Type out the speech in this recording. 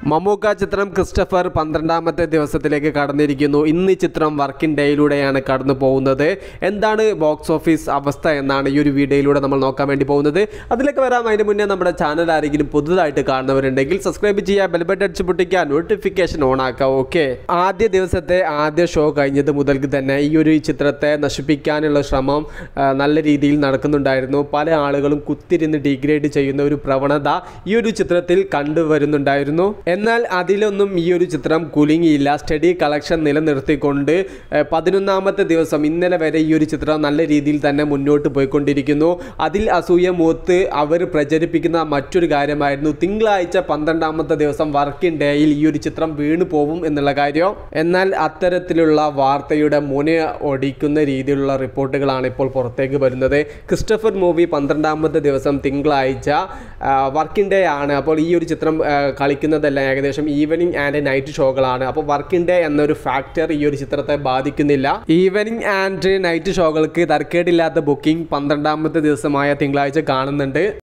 മമ്മൂക്ക ചിത്രം ക്രിസ്റ്റഫർ പന്ത്രണ്ടാമത്തെ ദിവസത്തിലേക്ക് കടന്നിരിക്കുന്നു ഇന്ന് ഈ ചിത്രം വർക്കിംഗ് ഡേയിലൂടെയാണ് കടന്നു പോകുന്നത് എന്താണ് ബോക്സ് ഓഫീസ് അവസ്ഥ എന്നാണ് ഈ ഒരു വീഡിയോയിലൂടെ നമ്മൾ നോക്കാൻ വേണ്ടി പോകുന്നത് അതിലേക്ക് വരാം അതിന് മുന്നേ നമ്മുടെ ചാനൽ ആരെങ്കിലും പുതുതായിട്ട് കാണുന്നവരുണ്ടെങ്കിൽ സബ്സ്ക്രൈബ് ചെയ്യുക ബെൽബട്ട് അടിച്ച് പൊട്ടിക്കുക നോട്ടിഫിക്കേഷൻ ഓൺ ആക്കുക ഓക്കെ ആദ്യ ദിവസത്തെ ആദ്യ ഷോ കഴിഞ്ഞത് മുതൽക്ക് തന്നെ ഈ ഒരു ചിത്രത്തെ നശിപ്പിക്കാനുള്ള ശ്രമം ആ, നല്ല രീതിയിൽ നടക്കുന്നുണ്ടായിരുന്നു പല ആളുകളും കുത്തിരുന്ന് ഡിഗ്രേഡ് ചെയ്യുന്ന ഒരു പ്രവണത ഈ ഒരു ചിത്രത്തിൽ കണ്ടുവരുന്നുണ്ടായിരുന്നു എന്നാൽ അതിലൊന്നും ഈ ഒരു ചിത്രം കുലുങ്ങിയില്ല സ്റ്റഡി കളക്ഷൻ നിലനിർത്തിക്കൊണ്ട് ഏഹ്, പതിനൊന്നാമത്തെ ദിവസം ഇന്നലെ വരെ ഈ ഒരു ചിത്രം നല്ല രീതിയിൽ തന്നെ മുന്നോട്ട് പോയിക്കൊണ്ടിരിക്കുന്നു അതിൽ അസൂയ മൂത്ത് അവർ പ്രചരിപ്പിക്കുന്ന മറ്റൊരു കാര്യമായിരുന്നു തിങ്കളാഴ്ച പന്ത്രണ്ടാമത്തെ ദിവസം വർക്കിംഗ് ഡേയിൽ ഈ ഒരു ചിത്രം വീണു പോവും എന്നുള്ള കാര്യം എന്നാൽ അത്തരത്തിലുള്ള വാർത്തയുടെ മുന ഒടിക്കുന്ന രീതിയിലുള്ള റിപ്പോർട്ടുകളാണ് ഇപ്പോൾ പുറത്തേക്ക് വരുന്നത് ക്രിസ്റ്റഫർ മൂവി പന്ത്രണ്ടാമത്തെ ദിവസം തിങ്കളാഴ്ച വർക്കിംഗ് ഡേ ആണ് അപ്പോൾ ഈ ഒരു ചിത്രം ആ, കളിക്കുന്നതെല്ലാം ഏകദേശം ഈവനിങ് ആൻഡ് നൈറ്റ് ഷോകളാണ് അപ്പോൾ വർക്കിംഗ് ഡേ എന്നൊരു ഫാക്ടർ ഈ ഒരു ചിത്രത്തെ ബാധിക്കുന്നില്ല ഈവനിങ് ആൻഡ് നൈറ്റ് ഷോകൾക്ക് തരക്കേടില്ലാത്ത ബുക്കിംഗ് പന്ത്രണ്ടാമത്തെ ദിവസമായ തിങ്കളാഴ്ച കാണുന്നുണ്ട്